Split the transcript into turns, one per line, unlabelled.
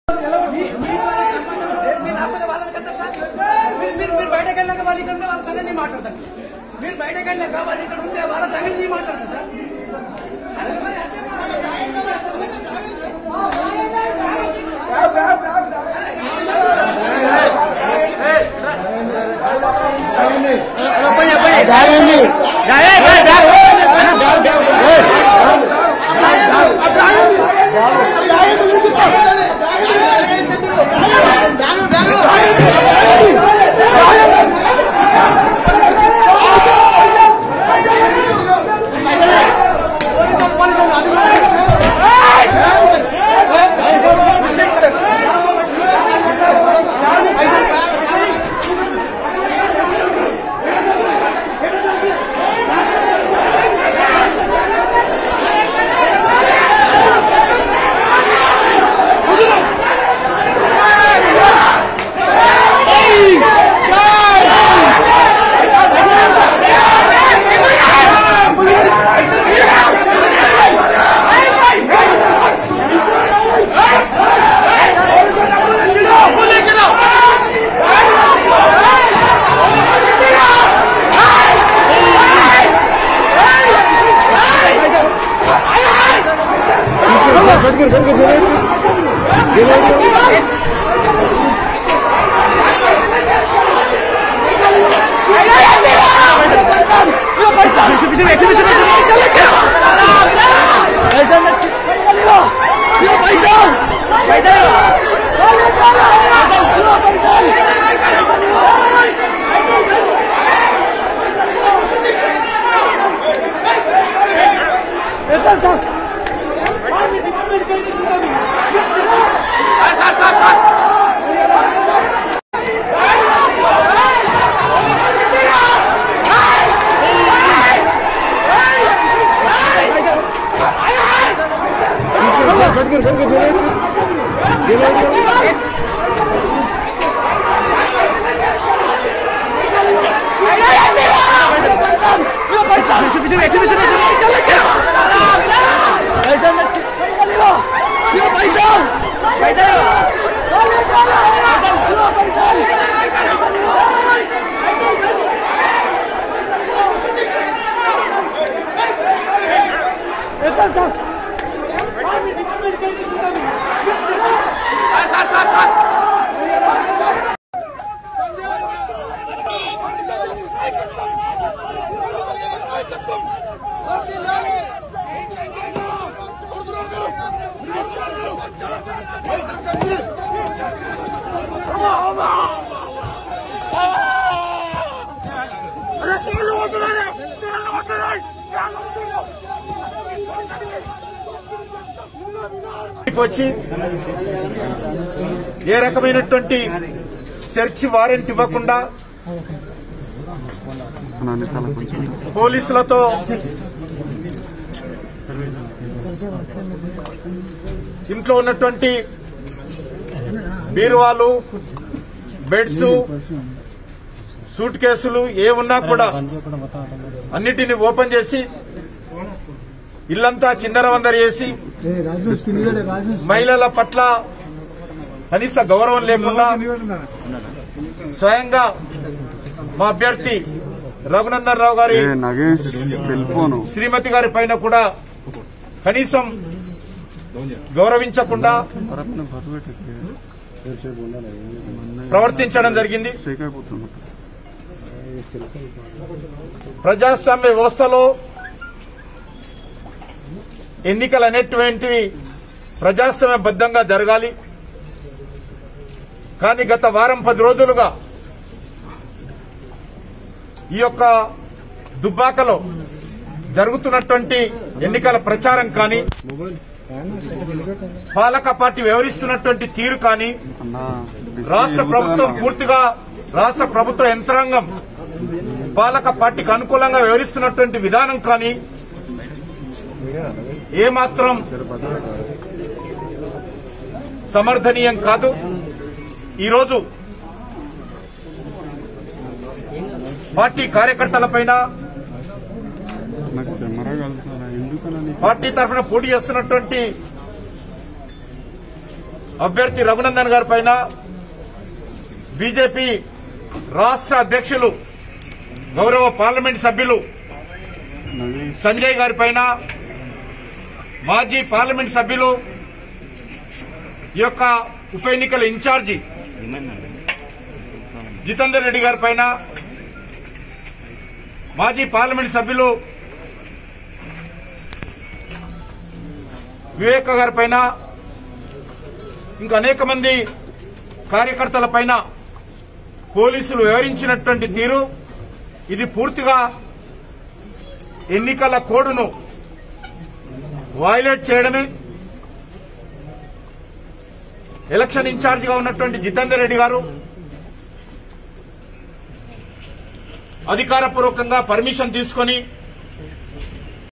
మీరు మీరు మీరు బయటకు వెళ్ళాక వాళ్ళు ఇక్కడ ఉంటే వాళ్ళ సంగతి నేను మాట్లాడతాను మీరు బయటకు వెళ్ళాక వాళ్ళు ఇక్కడ ఉంటే వాళ్ళ సంగతి నేను మాట్లాడతాను సార్ అరే మరి అంటే
వచ్చి ఏ రకమైనటువంటి సెర్చ్ వారెంట్ ఇవ్వకుండా పోలీసులతో ఇంట్లో ఉన్నటువంటి బీరువాలు బెడ్స్ సూట్ కేసులు ఏ ఉన్నా కూడా అన్నిటిని ఓపెన్ చేసి ఇల్లంతా చిందరవందర చేసి మహిళల పట్ల కనీస గౌరవం లేకుండా స్వయంగా మా అభ్యర్థి రఘునందన్ రావు గారి
A Nagesh cell phone
Shrimati గారి పైన కూడా కనీసం గౌరవించకుండా ప్రవర్తించడం జరిగింది
షేక్ అయిపోతున్నా
ప్రజాస్వామ్య వ్యవస్థలో ఎన్నికలు అనేటువంటివి ప్రజాస్వామ్యబద్ధంగా జరగాలి కానీ గత వారం పది రోజులుగా ఈ యొక్క దుబ్బాకలో జరుగుతున్నటువంటి ఎన్నికల ప్రచారం కానీ పాలక పార్టీ వ్యవహరిస్తున్నటువంటి తీరు కానీ
అన్నా
రాష్ట్ర ప్రభుత్వం పూర్తిగా రాష్ట్ర ప్రభుత్వ యంత్రాంగం పాలక పార్టీకి అనుకూలంగా వ్యవహరిస్తున్నటువంటి విధానం కానీ ఏమాత్రం సమర్థనీయం కాదు ఈరోజు పార్టీ కార్యకర్తలపైన
నాకు కెమెరా కలుగుతున్నా ఎందుకన్నా నీకు
పార్టీ తరఫున పోటీ చేస్తున్నటువంటి అభ్యర్థి రఘునందన్ గారి పైన బీజేపీ రాష్ట్ర అధ్యక్షులు గౌరవ పార్లమెంట్ సభ్యులు సంజయ్ గారి పైన మాజీ పార్లమెంట్ సభ్యులు ఈ యొక్క ఉప ఎన్నికల ఇన్ఛార్జి జితేందర్ రెడ్డి గారి పైన మాజీ పార్లమెంట్ సభ్యులు వివేక గారి పైన ఇంకా అనేక మంది కార్యకర్తల పైన పోలీసులు వివరించినటువంటి తీరు ఇది పూర్తిగా ఎన్నికల కోడ్ను వైలేట్ చేయడమే ఎలక్షన్ ఇన్ఛార్జిగా ఉన్నటువంటి జితేందర్ రెడ్డి గారు అధికారపూర్వకంగా పర్మిషన్ తీసుకొని